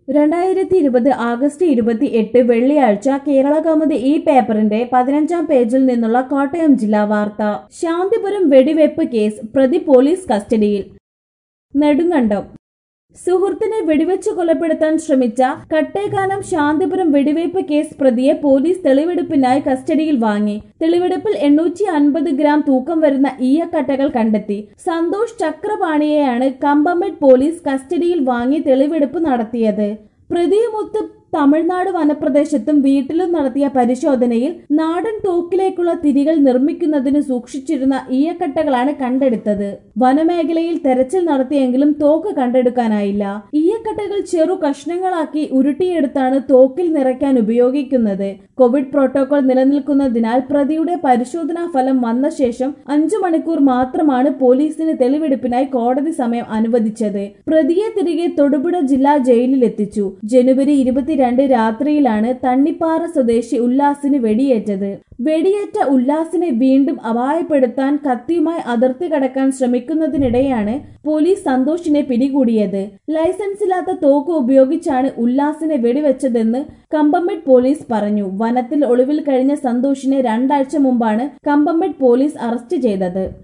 രണ്ടായിരത്തി ഇരുപത് ആഗസ്റ്റ് ഇരുപത്തി എട്ട് വെള്ളിയാഴ്ച കേരള കൗമുദി ഈ പേപ്പറിന്റെ പതിനഞ്ചാം പേജിൽ നിന്നുള്ള കോട്ടയം ജില്ലാ വാർത്ത ശാന്തിപുരം വെടിവെപ്പ് കേസ് പ്രതി പോലീസ് കസ്റ്റഡിയിൽ നെടുങ്കണ്ടം സുഹൃത്തിനെ വെടിവെച്ച് കൊലപ്പെടുത്താൻ ശ്രമിച്ച കട്ടേക്കാനം ശാന്തിപുരം വെടിവയ്പ് കേസ് പ്രതിയെ പോലീസ് തെളിവെടുപ്പിനായി കസ്റ്റഡിയിൽ വാങ്ങി തെളിവെടുപ്പിൽ എണ്ണൂറ്റി അൻപത് ഗ്രാം തൂക്കം വരുന്ന ഈയക്കട്ടകൾ കണ്ടെത്തി സന്തോഷ് ചക്രപാണിയെയാണ് കമ്പമെഡ് പോലീസ് കസ്റ്റഡിയിൽ വാങ്ങി തെളിവെടുപ്പ് നടത്തിയത് പ്രതിയുമൊത്ത് തമിഴ്നാട് വനപ്രദേശത്തും വീട്ടിലും നടത്തിയ പരിശോധനയിൽ നാടൻ തോക്കിലേക്കുള്ള തിരികൾ നിർമ്മിക്കുന്നതിന് സൂക്ഷിച്ചിരുന്ന ഈയക്കട്ടകളാണ് കണ്ടെടുത്തത് വനമേഖലയിൽ തെരച്ചിൽ നടത്തിയെങ്കിലും തോക്ക് കണ്ടെടുക്കാനായില്ല ഈയക്കട്ടകൾ ചെറു കഷ്ണങ്ങളാക്കി ഉരുട്ടിയെടുത്താണ് തോക്കിൽ നിറയ്ക്കാൻ ഉപയോഗിക്കുന്നത് കോവിഡ് പ്രോട്ടോകോൾ നിലനിൽക്കുന്നതിനാൽ പ്രതിയുടെ പരിശോധനാ ഫലം വന്ന ശേഷം അഞ്ചു മണിക്കൂർ മാത്രമാണ് പോലീസിന് തെളിവെടുപ്പിനായി കോടതി സമയം അനുവദിച്ചത് പ്രതിയെ തിരികെ തൊടുപുഴ ജില്ലാ ജയിലിലെത്തിച്ചു ജനുവരി ഇരുപത്തിരണ്ട് രാത്രിയിലാണ് തണ്ണിപ്പാറ സ്വദേശി ഉല്ലാസിന് വെടിയേറ്റത് വെടിയേറ്റ ഉല്ലാസിനെ വീണ്ടും അപായപ്പെടുത്താൻ കത്തിയുമായി അതിർത്തി കടക്കാൻ ശ്രമിക്കുന്നതിനിടെയാണ് പോലീസ് സന്തോഷിനെ പിടികൂടിയത് ലൈസൻസില്ലാത്ത തോക്ക് ഉപയോഗിച്ചാണ് ഉല്ലാസിനെ വെടിവെച്ചതെന്ന് കമ്പമെഡ് പോലീസ് പറഞ്ഞു വനത്തിൽ ഒളിവിൽ കഴിഞ്ഞ സന്തോഷിനെ രണ്ടാഴ്ച മുമ്പാണ് കമ്പമെഡ് പോലീസ് അറസ്റ്റ് ചെയ്തത്